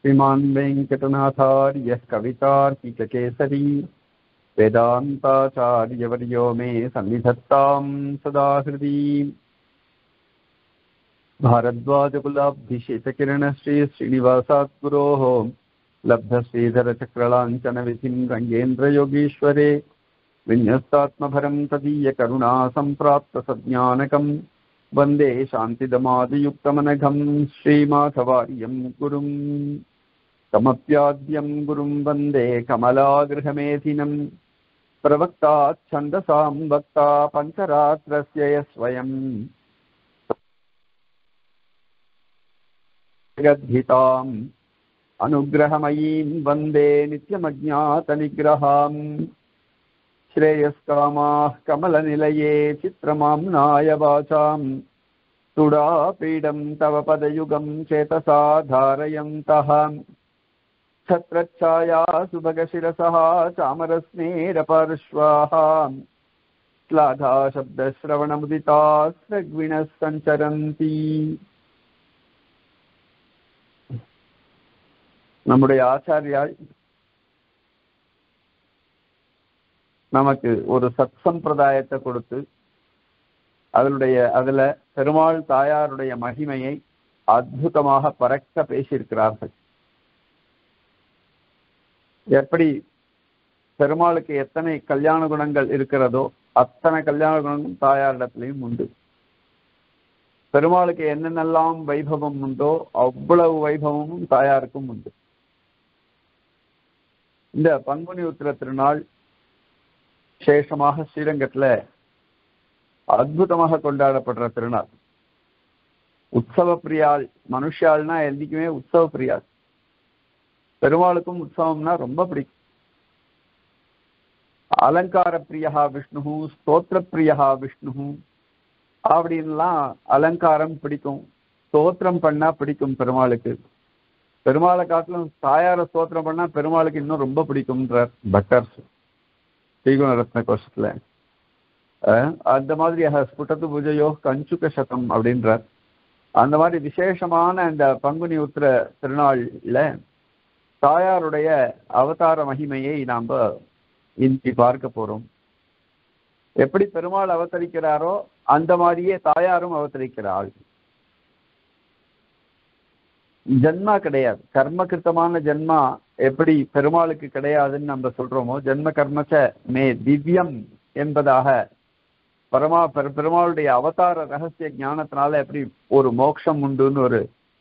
श्रीमान् वेङ्कटनाथार्यः कवितार्किककेसरी वेदान्ताचार्यवर्यो मे सन्निधत्तां सदा हृदि भारद्वाजकुलाब्धिशेषकिरणश्री श्रीनिवासात् गुरोः लब्धश्रीधरचक्रलाञ्छनविधिं रङ्गेन्द्रयोगीश्वरे विन्यस्तात्मभरं तदीयकरुणा सम्प्राप्तसज्ञानकम् वन्दे शान्तिदमादियुक्तमनघं श्रीमाधवार्यं गुरुम् कमप्याद्यं गुरुं वन्दे कमलागृहमेधिनं प्रवक्ताच्छन्दसां वक्ता पञ्चरात्रस्य यः स्वयम् जगद्धिताम् अनुग्रहमयीं वन्दे नित्यमज्ञातनिग्रहाम् श्रेयस्कामाः कमलनिलये चित्रमाम्नाय वाचाम् तुडापीडं तव पदयुगं चेतसा धारयन्तः छत्रच्छाया सुभगशिरसः चामरस्नेरपार्श्वाः श्लाघा शब्दश्रवणमुदिता स्रग्विणः सञ्चरन्ति நம்முடைய ஆச்சாரியால் நமக்கு ஒரு சத் சம்பிரதாயத்தை கொடுத்து அதனுடைய அதுல பெருமாள் தாயாருடைய மகிமையை அற்புதமாக பறக்க பேசியிருக்கிறார்கள் எப்படி பெருமாளுக்கு எத்தனை கல்யாண குணங்கள் இருக்கிறதோ அத்தனை கல்யாண குணங்களும் தாயாரிடத்திலையும் உண்டு பெருமாளுக்கு என்னென்னலாம் வைபவம் உண்டோ அவ்வளவு வைபவமும் தாயாருக்கும் உண்டு இந்த பங்குனி உத்திர திருநாள் விசேஷமாக ஸ்ரீரங்கத்துல அற்புதமாக கொண்டாடப்படுற திருநாள் உற்சவ பிரியாள் மனுஷாள்னா என்னைக்குமே உற்சவ பிரியாள் பெருமாளுக்கும் உற்சவம்னா ரொம்ப பிடிக்கும் அலங்கார பிரியா விஷ்ணு ஸ்தோத்திர பிரியா விஷ்ணு அப்படின்லாம் அலங்காரம் பிடிக்கும் ஸ்தோத்திரம் பண்ணா பிடிக்கும் பெருமாளுக்கு பெருமாளை காட்டிலும் தாயார ஸ்தோத்திரம் பண்ணா பெருமாளுக்கு இன்னும் ரொம்ப பிடிக்கும்ன்றார் பட்டர்ஸ் ஸ்ரீகுண ரத்ன கோஷத்துல அந்த மாதிரி ஸ்புட்டத்து பூஜையோ கஞ்சுக சதம் அப்படின்றார் அந்த மாதிரி விசேஷமான அந்த பங்குனி உத்திர திருநாள்ல தாயாருடைய அவதார மகிமையை நாம் இன்றி பார்க்க போறோம் எப்படி பெருமாள் அவதரிக்கிறாரோ அந்த மாதிரியே தாயாரும் அவதரிக்கிறாள் ஜென்மா கிடையாது கர்மகிருத்தமான ஜென்மா எப்படி பெருமாளுக்கு கிடையாதுன்னு நம்ம சொல்றோமோ ஜென்ம கர்மச்ச மே திவ்யம் என்பதாக பரமா பெருமாளுடைய அவதார ரகசிய ஞானத்தினால எப்படி ஒரு மோட்சம் உண்டுன்னு ஒரு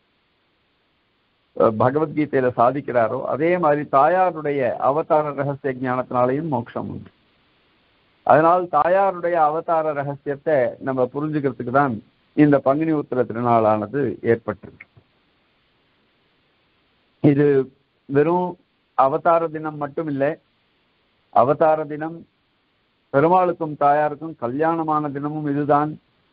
பகவத்கீதையில சாதிக்கிறாரோ அதே மாதிரி தாயாருடைய அவதார ரகசிய ஞானத்தினாலையும் மோட்சம் உண்டு அதனால் தாயாருடைய அவதார ரகசியத்தை நம்ம புரிஞ்சுக்கிறதுக்கு தான் இந்த பங்குனி உத்திர திருநாளானது ஏற்பட்டிருக்கு இது வெறும் அவதார தினம் மட்டும் இல்லை அவதார தினம் பெருமாளுக்கும் தாயாருக்கும் கல்யாணமான தினமும் இதுதான்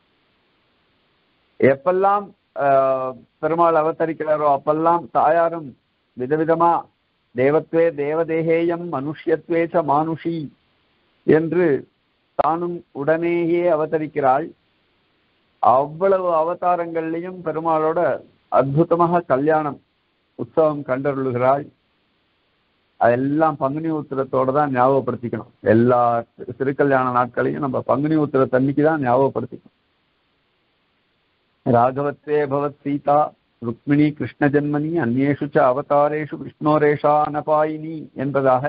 எப்பெல்லாம் பெருமாள் அவதரிக்கிறாரோ அப்பெல்லாம் தாயாரும் விதவிதமா தேவத்வே தேவதேகேயம் மனுஷ்யத்வேச்ச மானுஷி என்று தானும் உடனேயே அவதரிக்கிறாள் அவ்வளவு அவதாரங்கள்லையும் பெருமாளோட அற்புதமாக கல்யாணம் உற்சவம் கண்டருளுகிறாள் அதெல்லாம் பங்குனி உத்திரத்தோட தான் ஞாபகப்படுத்திக்கணும் எல்லா திருக்கல்யாண நாட்களையும் நம்ம பங்குனி உத்திர தண்ணிக்கு தான் ஞாபகப்படுத்திக்கணும் ராகவத்வே பவத் சீதா ருக்மிணி கிருஷ்ண ஜன்மனி அந்நேஷு ச அவதாரேஷு விஷ்ணோரேஷா அனபாயினி என்பதாக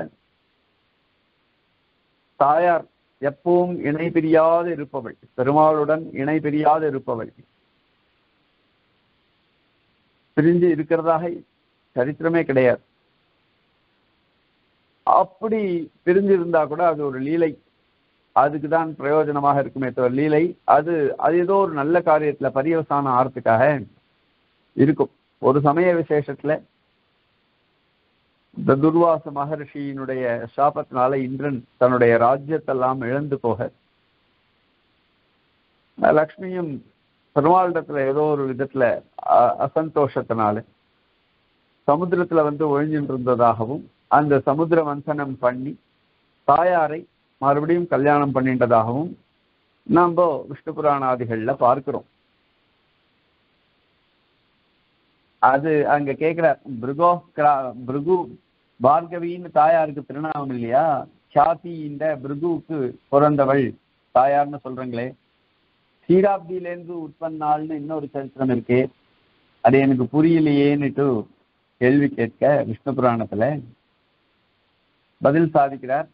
தாயார் எப்பவும் இணை பிரியாது இருப்பவள் பெருமாளுடன் இணை பிரியாது இருப்பவள் பிரிஞ்சு இருக்கிறதாக சரித்திரமே கிடையாது அப்படி பிரிஞ்சிருந்தா கூட அது ஒரு லீலை அதுக்கு தான் பிரயோஜனமாக இருக்குமே தவிர லீலை அது அது ஏதோ ஒரு நல்ல காரியத்துல பரியவசானம் ஆறதுக்காக இருக்கும் ஒரு சமய விசேஷத்துல இந்த துர்வாச மகர்ஷியினுடைய சாபத்தினால இந்திரன் தன்னுடைய ராஜ்யத்தெல்லாம் இழந்து போக லக்ஷ்மியும் பெருமாளிடத்துல ஏதோ ஒரு விதத்துல அசந்தோஷத்தினால சமுத்திரத்துல வந்து ஒழிஞ்சிட்டு இருந்ததாகவும் அந்த சமுத்திர வந்தனம் பண்ணி தாயாரை மறுபடியும் கல்யாணம் பண்ணிட்டதாகவும் நம்ம விஷ்ணு புராணாதிகள்ல பார்க்கிறோம் அது அங்க கேக்குறார் பிருகோ கிரா- பிருகு பார்கவின்னு தாயாருக்கு திருநாமம் இல்லையா சாதி இந்த பிருகுவுக்கு பிறந்தவள் தாயார்னு சொல்றீங்களே சீராப்தியிலேருந்து உட்பன்னாள்னு இன்னொரு சரித்திரம் இருக்கு அது எனக்கு புரியலையேன்னுட்டு கேள்வி கேட்க விஷ்ணு புராணத்துல பதில் சாதிக்கிறார்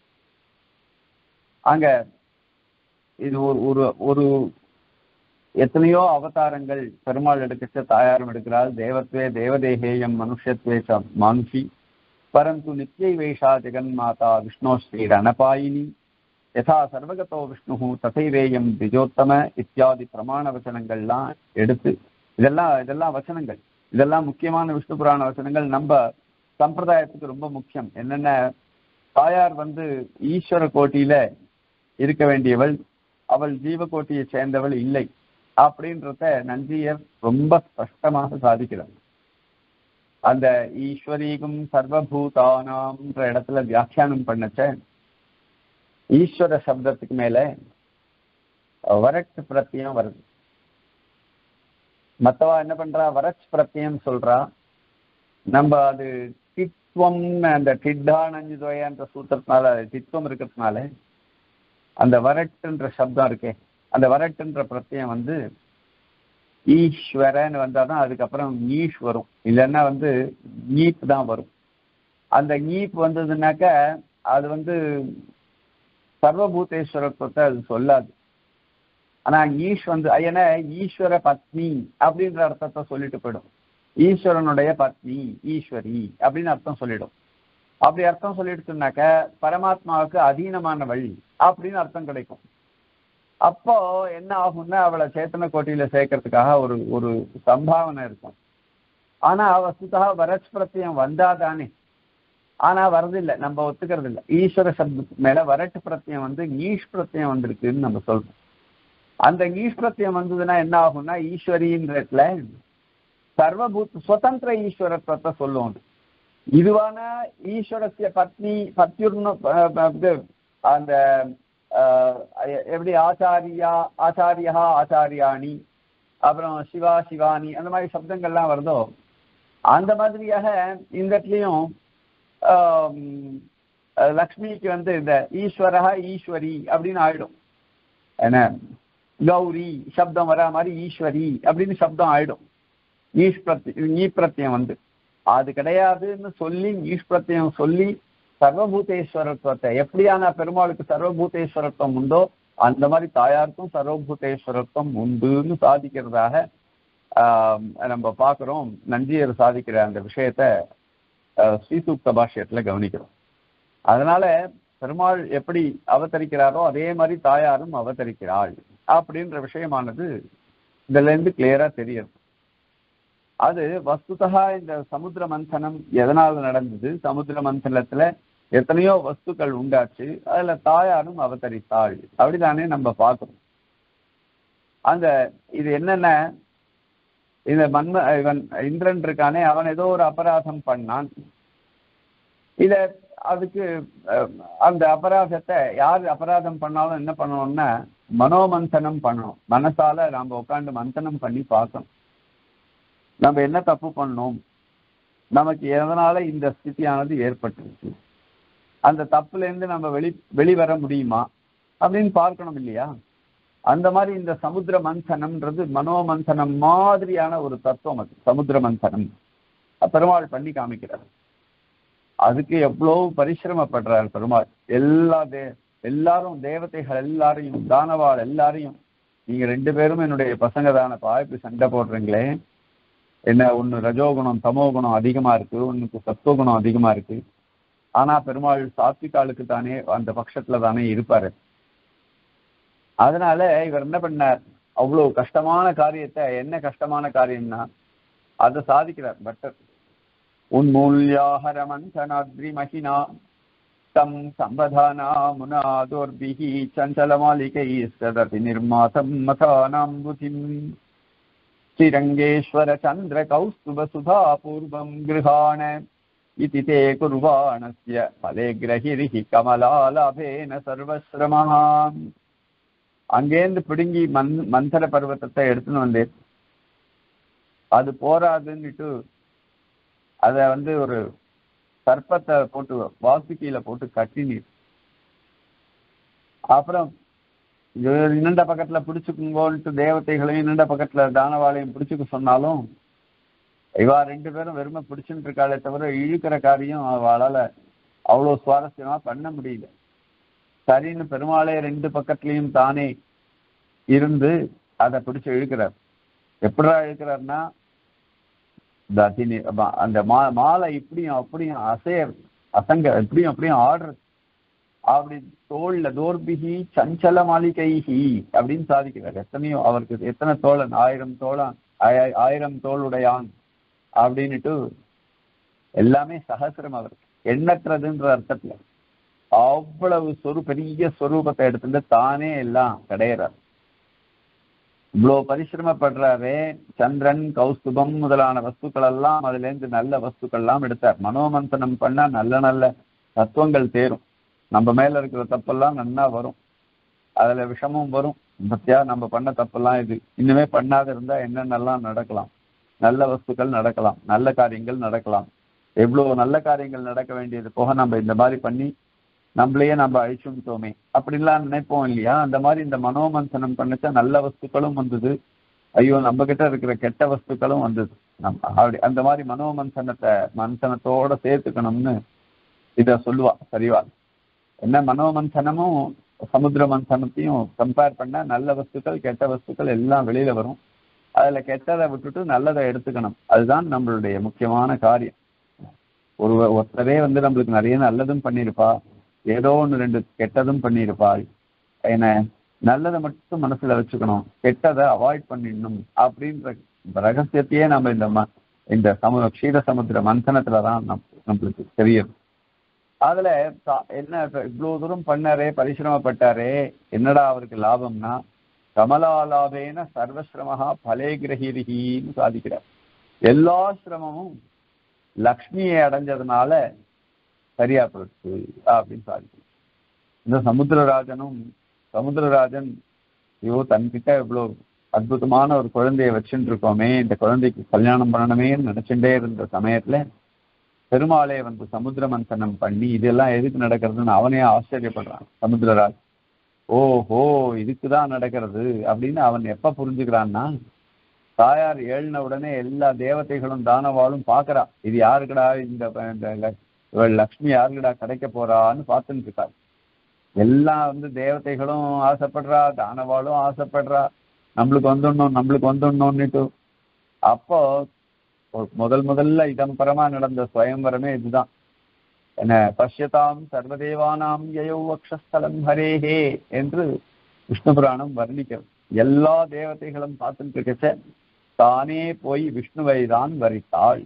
அங்க இது ஒரு ஒரு ஒரு எத்தனையோ அவதாரங்கள் பெருமாள் எடுக்கச்ச தாயாரும் எடுக்கிறாள் தேவத்வே தேவதேகேயம் மனுஷத்வே ச மானுஷி பரந்து நித்யை வேஷா ஜெகன்மாதா விஷ்ணோ ஸ்ரீ ரணபாயினி யதா சர்வகதோ விஷ்ணு தசைவேயம் திஜோத்தம இத்தியாதி பிரமாண வச்சனங்கள்லாம் எடுத்து இதெல்லாம் இதெல்லாம் வச்சனங்கள் இதெல்லாம் முக்கியமான விஷ்ணு புராண வச்சனங்கள் நம்ம சம்பிரதாயத்துக்கு ரொம்ப முக்கியம் என்னென்ன தாயார் வந்து ஈஸ்வர கோட்டியில இருக்க வேண்டியவள் அவள் ஜீவகோட்டியை சேர்ந்தவள் இல்லை அப்படின்றத நஞ்சியர் ரொம்ப ஸ்பஷ்டமாக சாதிக்கிறார் அந்த ஈஸ்வரீகும் சர்வபூதானாம்ன்ற இடத்துல வியாக்கியானம் பண்ணச்ச ஈஸ்வர சப்தத்துக்கு மேல வரட் பிரத்தியம் வருது மத்தவா என்ன பண்றா வரச் பிரத்தியம் சொல்றா நம்ம அது தித்வம் அந்த டிட்டானஞ்சுதோயன்ற சூத்திரத்தினால தித்வம் இருக்கிறதுனால அந்த வரட்டுன்ற சப்தம் இருக்கே அந்த வரட்டுன்ற பிரத்தியம் வந்து ஈஸ்வரன்னு வந்தாதான் அதுக்கப்புறம் ஈஷ் வரும் இல்லைன்னா வந்து ஈப் தான் வரும் அந்த ஈப் வந்ததுனாக்க அது வந்து சர்வபூதேஸ்வரத்துவத்தை அது சொல்லாது ஆனா ஈஷ் வந்து ஏன்னா ஈஸ்வர பத்னி அப்படின்ற அர்த்தத்தை சொல்லிட்டு போயிடும் ஈஸ்வரனுடைய பத்னி ஈஸ்வரி அப்படின்னு அர்த்தம் சொல்லிடும் அப்படி அர்த்தம் சொல்லிடுச்சுனாக்க பரமாத்மாவுக்கு அதீனமானவள் அப்படின்னு அர்த்தம் கிடைக்கும் அப்போ என்ன ஆகும்னா அவளை சேத்தன கோட்டியில சேர்க்கறதுக்காக ஒரு ஒரு சம்பாவனை இருக்கும் ஆனா வஸ்துதா வரச் பிரத்தியம் வந்தாதானே ஆனா வரதில்லை நம்ம ஒத்துக்கிறது இல்லை ஈஸ்வர சப்தத்துக்கு மேல வரட்டு பிரத்தியம் வந்து ஈஷ் பிரத்தியம் வந்திருக்குன்னு நம்ம சொல்றோம் அந்த ஈஷ் பிரத்தியம் வந்ததுன்னா என்ன ஆகும்னா ஈஸ்வரின்றதுல சர்வபூத் சுதந்திர ஈஸ்வரத்துவத்தை சொல்லுவோம் இதுவான ஈஸ்வரஸ்ய பத்னி பத்யுர்னு அஹ், அஹ், இது அந்த அஹ், எப்படி ஆச்சாரியா ஆச்சாரியா ஆச்சாரியாணி அப்புறம் சிவா சிவானி அந்த மாதிரி சப்தங்கள்லாம் வருதோ அந்த மாதிரியாக இந்த இடத்துலையும் ஆம், அஹ், லக்ஷ்மிக்கு வந்து இந்த ஈஸ்வரா ஈஸ்வரி அப்படின்னு ஆயிடும் என்ன கௌரி சப்தம் வரா மாதிரி ஈஸ்வரி அப்படின்னு சப்தம் ஆயிடும் ஈஷ் பிரத்தி ஈ பிரத்தியம் வந்து அது கிடையாதுன்னு சொல்லி ஈஷ் பிரத்தியம் சொல்லி சர்வபூதேஸ்வரத்துவத்தை எப்படியான பெருமாளுக்கு சர்வபூதேஸ்வரத்துவம் உண்டோ அந்த மாதிரி தாயாருக்கும் சர்வபூதேஸ்வரத்துவம் உண்டுன்னு சாதிக்கிறதாக ஆஹ், நம்ம பார்க்கிறோம் நஞ்சியர் சாதிக்கிற அந்த விஷயத்த ஆஹ், ஸ்ரீசூக்த பாஷ்யத்துல கவனிக்கிறோம் அதனால பெருமாள் எப்படி அவதரிக்கிறாரோ அதே மாதிரி தாயாரும் அவதரிக்கிறாள் அப்படின்ற விஷயமானது இதுல இருந்து கிளியரா தெரியுது அது வஸ்துதா இந்த சமுத்திர மந்தனம் எதனால நடந்தது சமுத்திர மந்தனத்துல எத்தனையோ வஸ்துக்கள் உண்டாச்சு அதுல தாயாரும் அவதரித்தாள் அப்படிதானே நம்ம பார்க்கிறோம் அந்த இது என்னென்ன இந்த மன்ம இவன் இந்திரன் இருக்கானே அவன் ஏதோ ஒரு அபராதம் பண்ணான் இத அதுக்கு அஹ், அந்த அபராதத்தை யார் அபராதம் பண்ணாலும் என்ன பண்ணணும்னா மனோமந்தனம் பண்ணணும் மனசால நாம உட்காந்து மந்தனம் பண்ணி பார்க்கணும் நம்ம என்ன தப்பு பண்ணோம் நமக்கு எதனால இந்த ஸ்திதியானது ஏற்பட்டுருச்சு அந்த தப்புல இருந்து நம்ம வெளி வெளிவர முடியுமா அப்படின்னு பார்க்கணும் இல்லையா அந்த மாதிரி இந்த சமுத்திர மந்தனம்ன்றது மனோமந்தனம் மாதிரியான ஒரு தத்துவம் அது சமுத்திர மந்தனம் பெருமாள் பண்ணி காமிக்கிறார் அதுக்கு எவ்வளவு பரிசிரமப்படுறார் பெருமாள் எல்லா தே எல்லாரும் தேவதைகள் எல்லாரையும் தானவாள் எல்லாரையும் நீங்க ரெண்டு பேரும் என்னுடைய பசங்க தானப்பா இப்படி சண்டை போடுறீங்களே என்ன ஒண்ணு ரஜோகுணம் தமோகுணம் அதிகமா இருக்கு ஒண்ணுக்கு சத்துவகுணம் அதிகமா இருக்கு ஆனா பெருமாள் சாத்விகாலுக்கு தானே அந்த பட்சத்துல தானே இருப்பாரு அதனால இவர் என்ன பண்ணார் அவ்வளவு கஷ்டமான காரியத்தை என்ன கஷ்டமான காரியம்னா அதை சாதிக்கிறார் பட்டர் உன்மூல்யாஹரமந்தனாத்ரி மகினா தம் சம்பதானா முனாதோர்பிஹி சஞ்சலமாலிகை சதபி நிர்மாதம் மதானாம் புதிம் ஸ்ரீரங்கேஸ்வர சந்திர கௌஸ்துப சுதா பூர்வம் கிருஹாண இதி தே குர்வாணஸ்ய பலே கிரகிரிஹி கமலாலாபேன சர்வஸ்ரமஹாம் அங்கேருந்து பிடுங்கி மந் மந்தர பர்வத்தத்தை எடுத்துன்னு வந்தேன் அது போராதுன்னுட்டு அதை வந்து ஒரு சர்ப்பத்தை போட்டு வாசுக்கியில போட்டு கட்டினீர் அப்புறம் இது இன்னண்ட பக்கத்துல பிடிச்சுக்குங்கோன்ட்டு தேவதைகளையும் இன்னண்ட பக்கத்துல தானவாளையும் பிடிச்சுக்க சொன்னாலும் இவா ரெண்டு பேரும் வெறுமை பிடிச்சுட்டு இருக்காளே தவிர இழுக்கிற காரியம் அவளால அவ்வளவு சுவாரஸ்யமா பண்ண முடியல சரின்னு பெருமாளே ரெண்டு பக்கத்துலயும் தானே இருந்து அதை பிடிச்சு இழுக்கிறார் எப்படா இழுக்கிறார்னா இந்த அத்தினி ம- அந்த மா மாலை இப்படியும் அப்படியும் அசைய அசங்க இப்படியும் அப்படியும் ஆடுறது அப்படி தோல்ல தோர்பிகி சஞ்சல மாளிகைஹி அப்படின்னு சாதிக்கிறார் எத்தனையோ அவருக்கு எத்தனை தோழன் ஆயிரம் தோழன் ஆய- ஆயிரம் தோளுடையான் அப்படின்னுட்டு எல்லாமே சகசிரம் அவருக்கு எண்ணற்றதுன்ற அர்த்தத்துல அவ்வளவு சொரு பெரிய ஸ்வரூபத்தை எடுத்துட்டு தானே எல்லாம் கிடையிறார் இவ்வளவு பரிசிரமப்படுறாரே சந்திரன் கௌஸ்துபம் முதலான வஸ்துக்கள் எல்லாம் அதுல இருந்து நல்ல வஸ்துக்கள் எல்லாம் எடுத்தார் மனோமந்தனம் பண்ணா நல்ல நல்ல தத்துவங்கள் தேரும் நம்ம மேல இருக்கிற தப்பெல்லாம் நன்னா வரும் அதுல விஷமும் வரும் பத்தியா நம்ம பண்ண தப்பெல்லாம் இது இன்னுமே பண்ணாத இருந்தா என்னென்னலாம் நடக்கலாம் நல்ல வஸ்துக்கள் நடக்கலாம் நல்ல காரியங்கள் நடக்கலாம் எவ்வளவு நல்ல காரியங்கள் நடக்க வேண்டியது போக நம்ம இந்த மாதிரி பண்ணி நம்மளையே நம்ம அழிச்சுட்டோமே அப்படின்லாம் நினைப்போம் இல்லையா அந்த மாதிரி இந்த மனோமந்தனம் பண்ணச்சா நல்ல வஸ்துக்களும் வந்தது ஐயோ நம்ம கிட்ட இருக்கிற கெட்ட வஸ்துக்களும் வந்தது நம்ம அப்படி அந்த மாதிரி மனோமந்தனத்தை மந்தனத்தோட சேர்த்துக்கணும்னு இத சொல்லுவா சரிவா என்ன மனோமந்தனமும் சமுத்திர மந்தனத்தையும் கம்பேர் பண்ணா நல்ல வஸ்துக்கள் கெட்ட வஸ்துக்கள் எல்லாம் வெளியில வரும் அதுல கெட்டதை விட்டுட்டு நல்லதை எடுத்துக்கணும் அதுதான் நம்மளுடைய முக்கியமான காரியம் ஒரு ஒருத்தரே வந்து நம்மளுக்கு நிறைய நல்லதும் பண்ணியிருப்பா ஏதோ ஒன்று ரெண்டு கெட்டதும் பண்ணியிருப்பாள் என்ன நல்லதை மட்டும் மனசுல வச்சுக்கணும் கெட்டதை அவாய்ட் பண்ணிடணும் அப்படின்ற ரகசியத்தையே நம்ம இந்த ம இந்த சமு க்ஷீர சமுத்திர மந்தனத்துல தான் நம் நம்மளுக்கு தெரியும் அதுல தா- என்ன இப்ப இவ்வளவு தூரம் பண்ணாரே பரிசிரமப்பட்டாரே என்னடா அவருக்கு லாபம்னா கமலாலாபேன சர்வசிரமஹா பலே கிரகிரிகின்னு சாதிக்கிறார் எல்லா சிரமமும் லக்ஷ்மியை அடைஞ்சதுனால சரியா போச்சு அப்படின்னு சாதிக்கும் இந்த சமுத்திரராஜனும் சமுத்திரராஜன் ஐயோ தன்கிட்ட இவ்வளவு அற்புதமான ஒரு குழந்தைய வச்சுட்டு இருக்கோமே இந்த குழந்தைக்கு கல்யாணம் பண்ணணுமேன்னு நினைச்சுட்டே இருந்த சமயத்துல பெருமாளே வந்து சமுத்திர மந்தனம் பண்ணி இதெல்லாம் எதுக்கு நடக்கிறதுன்னு அவனே ஆச்சரியப்படுறான் சமுத்திரராஜ் ஓஹோ இதுக்குதான் நடக்கிறது அப்படின்னு அவன் எப்ப புரிஞ்சுக்கிறான்னா தாயார் ஏழின உடனே எல்லா தேவதைகளும் தானவாளும் பாக்குறா இது யாருக்குடா இந்த இந்த ல- இவள் லக்ஷ்மி யாருக்குடா கிடைக்க போறான்னு பார்த்துட்டு இருக்கா எல்லாம் வந்து தேவதைகளும் ஆசைப்படுறா தானவாளும் ஆசைப்படுறா நம்மளுக்கு வந்துடணும் நம்மளுக்கு வந்துடணும்னுட்டு அப்போ ஒரு முதல் முதல்ல இதம்பரமா நடந்த சுயம்பரமே இதுதான் என்ன பஷ்யதாம் சர்வதேவானாம் யயோ வக்ஷஸ்தலம் ஹரேஹே என்று விஷ்ணு புராணம் வர்ணிக்கிறது எல்லா தேவதைகளும் பார்த்துட்டு இருக்கச்ச தானே போய் விஷ்ணுவை தான் வரித்தாள்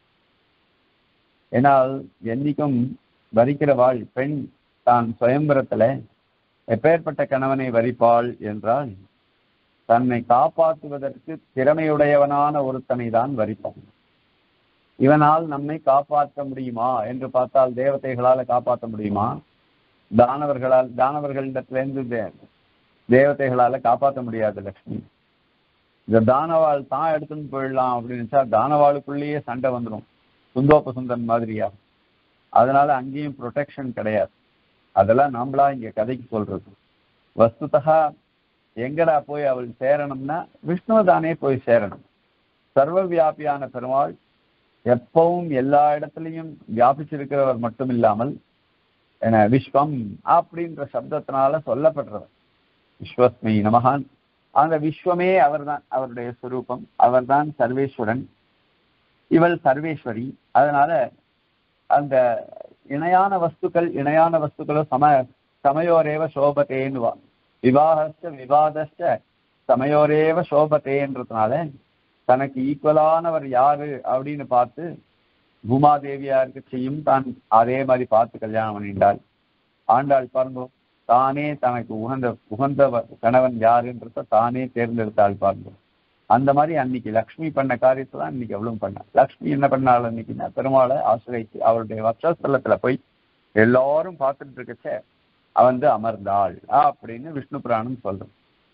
ஏனால் என்னைக்கும் வரிக்கிறவாள் பெண் தான் சுயம்பரத்துல எப்பேற்பட்ட கணவனை வரிப்பாள் என்றால் தன்னை காப்பாற்றுவதற்கு திறமையுடையவனான ஒருத்தனை தான் வரிப்பான் இவனால் நம்மை காப்பாற்ற முடியுமா என்று பார்த்தால் தேவதைகளால காப்பாற்ற முடியுமா தானவர்களால் தானவர்களிடத்திலிருந்து தே- தேவதைகளால காப்பாற்ற முடியாது லக்ஷ்மி இந்த தானவாள் தான் எடுத்துன்னு போயிடலாம் அப்படின்னு நினைச்சா தானவாளுக்குள்ளேயே சண்டை வந்துடும் சுந்தோப்ப சுந்தன் மாதிரியா அதனால அங்கேயும் ப்ரொடெக்ஷன் கிடையாது அதெல்லாம் நாமளா இங்க கதைக்கு சொல்றது வஸ்துதா எங்கடா போய் அவள் சேரணும்னா விஷ்ணு தானே போய் சேரணும் சர்வ வியாபியான பெருமாள் எப்பவும் எல்லா இடத்துலையும் வியாபிச்சிருக்கிறவர் மட்டும் இல்லாமல் என விஸ்வம் அப்படின்ற சப்தத்தினால சொல்லப்படுறவர் விஸ்வஸ்மை நமகான் அந்த விஸ்வமே அவர்தான் அவருடைய ஸ்வரூபம் அவர்தான் சர்வேஸ்வரன் இவள் சர்வேஸ்வரி அதனால அந்த இணையான வஸ்துக்கள் இணையான வஸ்துக்களோ சம சமயோரேவ சோபத்தேன்னுவா விவாகஸ்ட விவாதஸ்ட சமயோரேவ சோபத்தேன்றதுனால தனக்கு ஈக்குவலானவர் யாரு அப்படின்னு பார்த்து பூமாதேவியாருக்கு செய்யும் தான் அதே மாதிரி பார்த்து கல்யாணம் பண்ணிட்டாள் ஆண்டாள் பாருங்க தானே தனக்கு உகந்த உகந்த வ- கணவன் யாருன்றத தானே தேர்ந்தெடுத்தாள் பாருங்க அந்த மாதிரி அன்னைக்கு லக்ஷ்மி பண்ண காரியத்தை தான் இன்னைக்கு எவ்வளவு பண்ணா லக்ஷ்மி என்ன பண்ணாள் அன்னைக்குன்னா பெருமாளை ஆசிரியச்சு அவருடைய வட்சஸ்தலத்துல போய் எல்லாரும் பார்த்துட்டு இருக்கச்ச அவ வந்து அமர்ந்தாள் அப்படின்னு விஷ்ணு புராணம் சொல்றோம்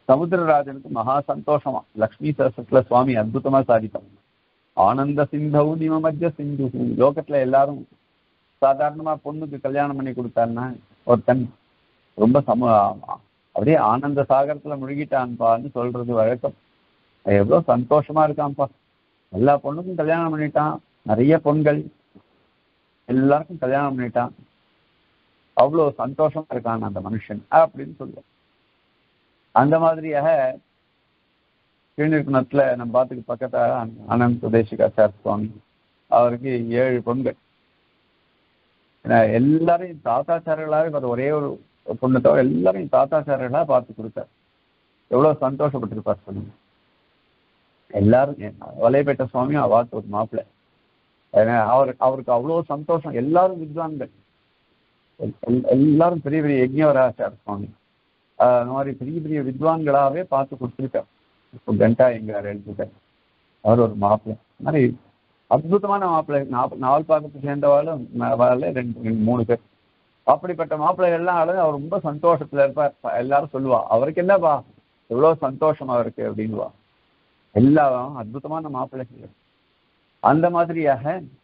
சமுத்திரராஜனுக்கு மகா சந்தோஷமா லக்ஷ்மி சரஸ்வத்துல சுவாமி அற்புதமா சாதிப்பாங்க ஆனந்த சிந்தவு நிமமஜ்ஜ சிந்து லோகத்துல எல்லாரும் சாதாரணமா பொண்ணுக்கு கல்யாணம் பண்ணி கொடுத்தாருன்னா ஒருத்தன் ரொம்ப சம அப்படியே ஆனந்த சாகரத்துல முழுகிட்டான்பான்னு சொல்றது வழக்கம் எவ்வளவு சந்தோஷமா இருக்கான்ப்பா எல்லா பொண்ணுக்கும் கல்யாணம் பண்ணிட்டான் நிறைய பொண்கள் எல்லாருக்கும் கல்யாணம் பண்ணிட்டான் அவ்வளவு சந்தோஷமா இருக்கான் அந்த மனுஷன் அப்படின்னு சொல்லுவோம் அந்த மாதிரியாக கீழ்நிற்குணத்துல நம்ம பாத்துக்கு பக்கத்துல அனந்த் சுதேசிகாச்சார் சுவாமி அவருக்கு ஏழு பொண்கள் ஏன்னா எல்லாரையும் தாத்தாச்சாரர்களாக இவர் ஒரே ஒரு பொண்ணை தவிர எல்லாரையும் தாத்தாச்சாரர்களா பார்த்து கொடுத்தார் எவ்வளவு சந்தோஷப்பட்டிருப்பார் சொல்லுங்க எல்லாரும் வலைப்பேட்ட சுவாமியும் அவாத்து ஒரு மாப்பிள்ளை ஏன்னா அவர் அவருக்கு அவ்வளவு சந்தோஷம் எல்லாரும் வித்வான்கள் எல்லாரும் பெரிய பெரிய யஜ்ஞவராச்சார சுவாமி அந்த மாதிரி பெரிய பெரிய வித்வான்களாவே பார்த்து கொடுத்துருக்கார் இப்போ கண்டா எங்கார் எழுதிட்டார் அவர் ஒரு மாப்பிள்ளை மாதிரி அற்புதமான மாப்பிள்ளை நாவல் பாக்கத்தை சேர்ந்தவாளும் ரெண்டு ரெண்டு மூணு பேர் அப்படிப்பட்ட மாப்பிள்ளைகள்லாம் அவர் ரொம்ப சந்தோஷத்துல இருப்பார் எல்லாரும் சொல்லுவா அவருக்கு என்னப்பா எவ்வளவு சந்தோஷமா இருக்கு அப்படின்வா எல்லாம் அற்புதமான மாப்பிள்ளைகள் அந்த மாதிரியாக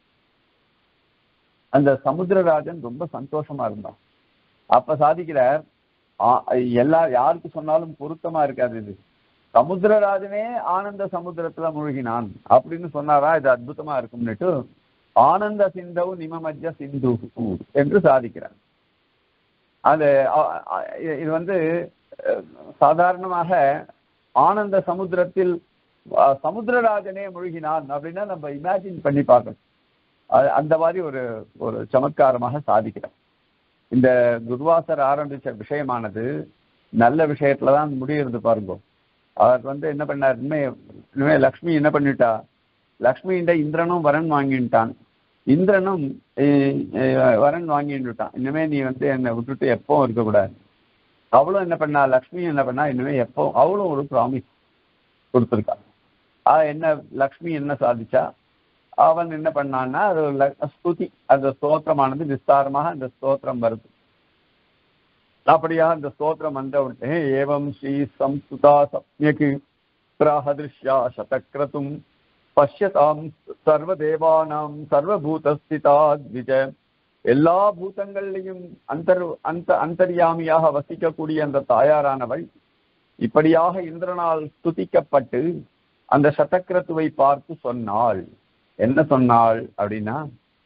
அந்த சமுத்திரராஜன் ரொம்ப சந்தோஷமா இருந்தான் அப்ப சாதிக்கிறார் எல்லா யாருக்கு சொன்னாலும் பொருத்தமா இருக்காது இது சமுத்திரராஜனே ஆனந்த சமுத்திரத்துல மூழ்கினான் அப்படின்னு சொன்னாரா இது அற்புதமா இருக்கும்னுட்டு ஆனந்த சிந்தவு நிமமஜ்ஜ சிந்து என்று சாதிக்கிறார் அது இது வந்து சாதாரணமாக ஆனந்த சமுத்திரத்தில் சமுத்திரராஜனே மூழ்கினான் அப்படின்னா நம்ம இமேஜின் பண்ணி பார்க்கணும் அந்த மாதிரி ஒரு ஒரு சமத்காரமாக சாதிக்கிறார் இந்த துர்வாசர் ஆரம்பிச்ச விஷயமானது நல்ல விஷயத்துல தான் முடியிறது பாருங்க அவர் வந்து என்ன பண்ணார் இனிமே இனிமே லக்ஷ்மி என்ன பண்ணிட்டா லக்ஷ்மி இந்த இந்திரனும் வரன் வாங்கிட்டான் இந்திரனும் வரன் வாங்கிட்டுட்டான் இனிமே நீ வந்து என்னை விட்டுட்டு எப்பவும் இருக்கக்கூடாது அவளும் என்ன பண்ணா லக்ஷ்மி என்ன பண்ணா இனிமே எப்போ அவளும் ஒரு ப்ராமிஸ் கொடுத்துருக்கா என்ன லக்ஷ்மி என்ன சாதிச்சா அவன் என்ன பண்ணான்னா அது ஸ்துதி அந்த ஸ்தோத்திரமானது விஸ்தாரமாக அந்த ஸ்தோத்திரம் வருது அப்படியாக அந்த ஸ்தோத்திரம் வந்த உடனே ஏவம் ஸ்ரீ சம்ஸ்துதா சப்யக்கு பிராஹதிருஷ்யா சதக்ரதும் பஷ்யதாம் சர்வதேவானாம் சர்வபூதஸ்திதா த்விஜ எல்லா பூதங்கள்லையும் அந்தர் அந்த அந்தர்யாமியாக வசிக்கக்கூடிய அந்த தாயாரானவள் இப்படியாக இந்திரனால் ஸ்துதிக்கப்பட்டு அந்த சதக்கிரத்துவை பார்த்து சொன்னாள் என்ன சொன்னாள் அப்படின்னா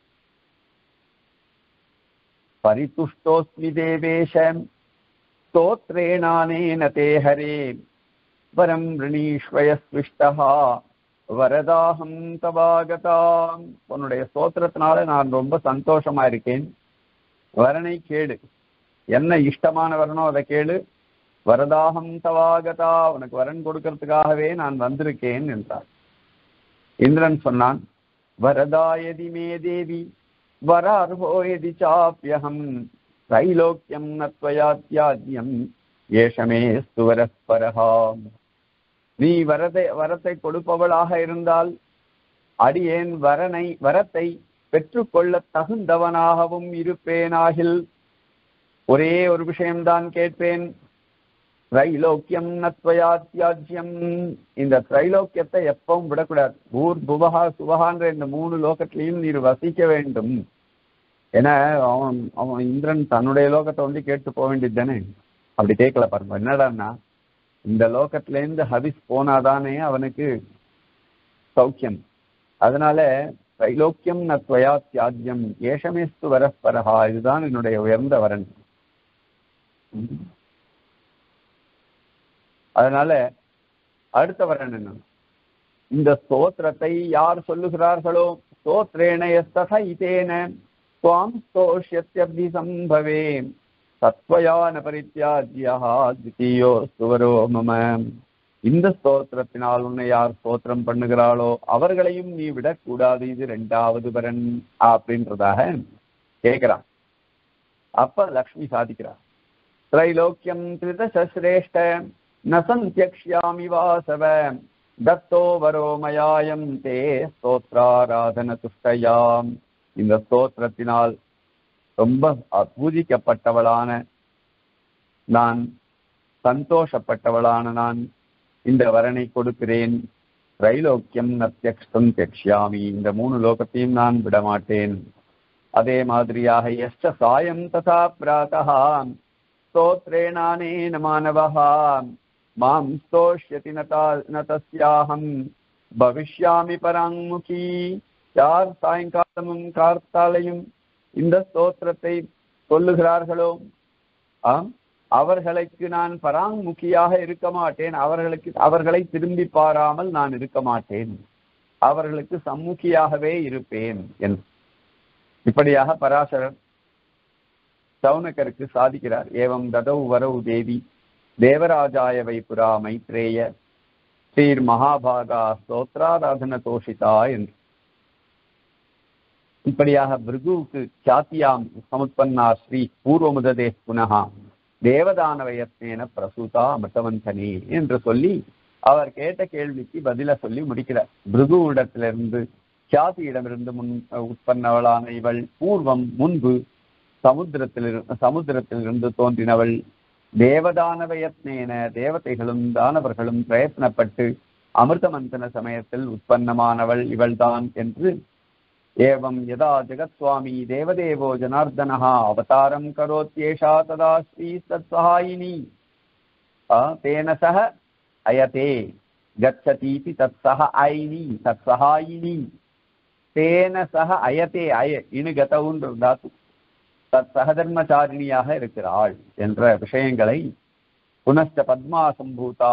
பரிதுஷ்டோஸ்மி தேவேஷம் ஸ்தோத்ரேணானேன தே ஹரே வரம் ரிணீஸ்வயஸ்விஷ்டா வரதாகம் தவாகதாம் உன்னுடைய ஸ்தோத்திரத்தினால நான் ரொம்ப சந்தோஷமா இருக்கேன் வரனை கேடு என்ன இஷ்டமான வரனோ அதை கேளு வரதாகம் தவாகதா உனக்கு வரன் கொடுக்கறதுக்காகவே நான் வந்திருக்கேன் என்றார் இந்திரன் சொன்னான் வரதாயதி மே தேவி வரார்ஹோயதி சாப்பியகம் தைலோக்கியம் நத்வயாத்தியாத்யம் ஏஷமே சுவரஸ்பரஹாம் நீ வரதை வரத்தை கொடுப்பவளாக இருந்தால் அடியேன் வரனை வரத்தை பெற்றுக்கொள்ள தகுந்தவனாகவும் இருப்பேனாகில் ஒரே ஒரு விஷயம்தான் கேட்பேன் திரைலோக்கியம் நத்வயா தியாஜ்யம் இந்த திரைலோக்கியத்தை எப்பவும் விடக்கூடாது ஊர் புவகா சுவகான்ற இந்த மூணு லோகத்திலையும் நீர் வசிக்க வேண்டும் ஏன்னா அவன் அவன் இந்திரன் தன்னுடைய லோகத்தை வந்து கேட்டு போக வேண்டியது தானே அப்படி கேட்கல பாருங்க என்னடான்னா இந்த லோகத்துல இருந்து ஹவிஸ் போனாதானே அவனுக்கு சௌக்கியம் அதனால திரைலோக்கியம் நத்வயா தியாஜ்யம் ஏஷமேஸ்து வரப்பரஹா இதுதான் என்னுடைய உயர்ந்த வரன் அதனால அடுத்த வரன் என்ன இந்த ஸ்தோத்திரத்தை யார் சொல்லுகிறார்களோ ஸ்தோத்ரேன எஸ்தக இதேன துவாம் ஸ்தோஷ்யத்யப்தி சம்பவே சத்வயான பரித்தியாஜ்யா தித்தியோ சுவரோ மம இந்த ஸ்தோத்திரத்தினால் உன்னை யார் ஸ்தோத்திரம் பண்ணுகிறாளோ அவர்களையும் நீ விடக்கூடாது இது ரெண்டாவது வரன் அப்படின்றதாக கேட்கிறான் அப்ப லக்ஷ்மி சாதிக்கிறார் திரைலோக்கியம் திருதசிரேஷ்ட ந சந்தியக்ஷ்யாமி வாசவ தத்தோ வரோ மயாயம் தே ஸ்தோத்ராராதன துஷ்டயாம் இந்த ஸ்தோத்திரத்தினால் ரொம்ப பூஜிக்கப்பட்டவளான நான் சந்தோஷப்பட்டவளான நான் இந்த வரனை கொடுக்கிறேன் திரைலோக்கியம் நத்தியக்ஷம் தியக்ஷாமி இந்த மூணு லோகத்தையும் நான் விடமாட்டேன் அதே மாதிரியாக எஷ்ட சாயம் ததா பிராத்தா ஸ்தோத்ரேணானேன மாணவஹா மாம் ஸ்தோஷ்யதி நதா ந தஸ்யாஹம் பவிஷ்யாமி பராங்முகி யார் சாயங்காலமும் கார்த்தாலையும் இந்த ஸ்தோத்திரத்தை சொல்லுகிறார்களோ ஆம் அவர்களுக்கு நான் பராங்முகியாக இருக்க மாட்டேன் அவர்களுக்கு அவர்களை திரும்பி பாராமல் நான் இருக்க மாட்டேன் அவர்களுக்கு சம்முகியாகவே இருப்பேன் என்று இப்படியாக பராசரர் சவுனகருக்கு சாதிக்கிறார் ஏவம் ததௌ வரவு தேவி தேவராஜாய வைபுரா மைத்ரேய ஸ்ரீர் மகாபாகா ஸ்தோத்ராராதன தோஷிதா என்று இப்படியாக பிருகுவுக்கு சாத்தியாம் சமுத்பன்னா ஸ்ரீ பூர்வமுததே புனகா தேவதானவயத்னேன பிரசூதா அமிர்தவந்தனே என்று சொல்லி அவர் கேட்ட கேள்விக்கு பதில சொல்லி முடிக்கிறார் பிருகுவிடத்திலிருந்து சாத்தியிடமிருந்து முன் உட்பன்னவளான இவள் பூர்வம் முன்பு சமுத்திரத்தில் சமுத்திரத்திலிருந்து தோன்றினவள் தேவதானவயத்னேன தேவதைகளும் தானவர்களும் பிரயத்னப்பட்டு அமிர்தமந்தன சமயத்தில் உற்பத்தமானவள் இவள்தான் என்று ஏவம் யதா ஜெகத்ஸ்வாமி தேவதேவோ ஜனார்தனः அவதாரம் கரோத்யேஷா ததா ஸ்ரீ தத்சகாயினி தேன சக அயதே கச்சதீதி தத்சக ஐனி தத்சகாயினி தேன சக அயதே அய இனு கதவுன்ற தாத்து தத் சகதர்மச்சாரிணியாக இருக்கிறாள் என்ற விஷயங்களை புனஸ்த பத்மா சம்பூதா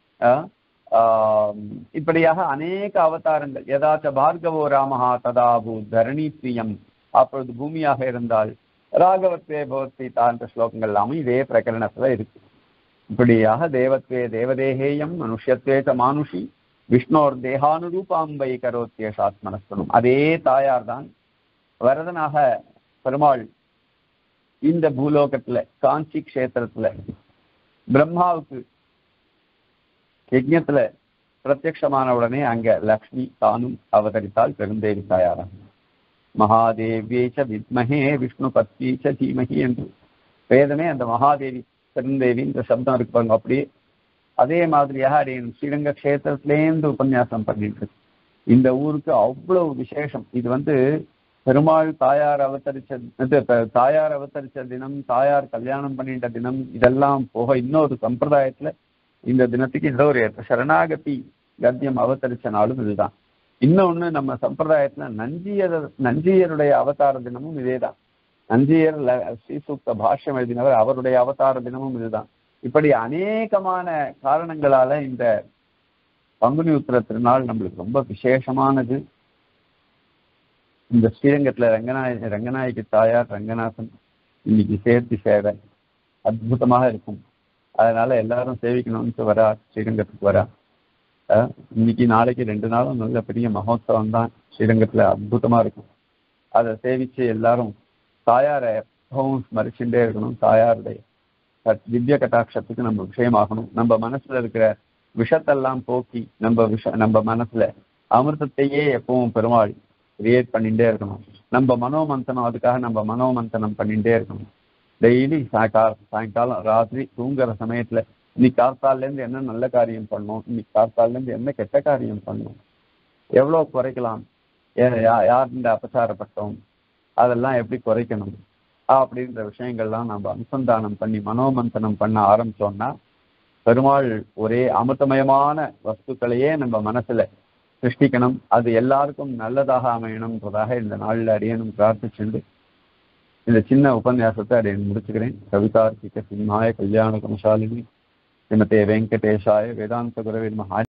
இப்படியாக அநேக அவதாரங்கள் எதாச்ச பார்கவோ ராமஹா ததாபு தரணி பிரியம் அப்பொழுது பூமியாக இருந்தால் ராகவத்வே பவத்வி என்ற ஸ்லோகங்கள் எல்லாமே இதே பிரகரணத்துல இருக்கு இப்படியாக தேவத்வே தேவதேகேயம் மனுஷத்வே ச மானுஷி விஷ்ணோர் தேகானுரூபாம்பை கரோத்திய சாத்மனஸ்தனும் அதே தாயார் தான் வரதனாக பெருமாள் இந்த பூலோகத்துல காஞ்சி கஷேத்திரத்துல பிரம்மாவுக்கு யஜ்யத்துல பிரத்யமான உடனே அங்க லக்ஷ்மி தானும் அவதரித்தால் பெருந்தேவி தாயாராம் மகாதேவியேச்ச வித்மஹே விஷ்ணு பத்வீச்ச தீமகி என்று வேதமே அந்த மகாதேவி பெருந்தேவி இந்த சப்தம் இருக்கு பாருங்க அப்படியே அதே மாதிரியாக அடையன் ஸ்ரீரங்க கஷேத்திரத்திலேருந்து உபன்யாசம் பண்ணிட்டு இருக்கு இந்த ஊருக்கு அவ்வளவு விசேஷம் இது வந்து பெருமாள் தாயார் அவதரிச்ச இது தாயார் அவதரிச்ச தினம் தாயார் கல்யாணம் பண்ணிட்ட தினம் இதெல்லாம் போக இன்னொரு சம்பிரதாயத்துல இந்த தினத்துக்கு ஏதோ ஒரு சரணாகதி கத்தியம் அவதரிச்ச நாளும் இதுதான் இன்னொன்னு நம்ம சம்பிரதாயத்துல நஞ்சியர் நஞ்சியருடைய அவதார தினமும் இதேதான் நஞ்சியர் ஸ்ரீசூக்த பாஷ்யம் எழுதினவர் அவருடைய அவதார தினமும் இதுதான் இப்படி அநேகமான காரணங்களால இந்த பங்குனி உத்திர திருநாள் நம்மளுக்கு ரொம்ப விசேஷமானது இந்த ஸ்ரீரங்கத்துல ரங்கநாய ரங்கநாயகி தாயார் ரங்கநாதன் இன்னைக்கு சேர்த்து சேவை அற்புதமாக இருக்கும் அதனால எல்லாரும் சேவிக்கணும்னு வரா ஸ்ரீரங்கத்துக்கு வரா இன்னைக்கு நாளைக்கு ரெண்டு நாளும் நல்ல பெரிய மகோத்சவம் தான் ஸ்ரீரங்கத்துல அற்புதமா இருக்கும் அதை சேவிச்சு எல்லாரும் தாயாரை எப்பவும் ஸ்மரிச்சுட்டே இருக்கணும் தாயாருடைய திவ்ய கட்டாட்சத்துக்கு நம்ம விஷயமாகணும் நம்ம மனசுல இருக்கிற விஷத்தெல்லாம் போக்கி நம்ம விஷ நம்ம மனசுல அமிர்தத்தையே எப்பவும் பெருமாள் கிரியேட் பண்ணிட்டே இருக்கணும் நம்ம மனோமந்தனம் அதுக்காக நம்ம மனோமந்தனம் பண்ணிட்டே இருக்கணும் டெய்லி சாயங்கால சாயங்காலம் ராத்திரி தூங்குற சமயத்துல இன்னைக்கு கார்த்தால இருந்து என்ன நல்ல காரியம் பண்ணணும் இன்னைக்கு கார்த்தால இருந்து என்ன கெட்ட காரியம் பண்ணணும் எவ்வளவு குறைக்கலாம் யார் இந்த அபசாரப்பட்டோம் அதெல்லாம் எப்படி குறைக்கணும் அப்படின்ற விஷயங்கள்லாம் நம்ம அனுசந்தானம் பண்ணி மனோமந்தனம் பண்ண ஆரம்பிச்சோம்னா பெருமாள் ஒரே அமிர்தமயமான வஸ்துக்களையே நம்ம மனசுல சிருஷ்டிக்கணும் அது எல்லாருக்கும் நல்லதாக அமையணும்ன்றதாக இந்த நாளில் அடியனும் பிரார்த்திச்சுண்டு இந்த சின்ன உபன்யாசத்தை அடியன் முடிச்சுக்கிறேன் கவிதார்த்திக சிம்மாய கல்யாண குணசாலினி ஸ்ரீமதே வெங்கடேஷாய வேதாந்த குரவே மகா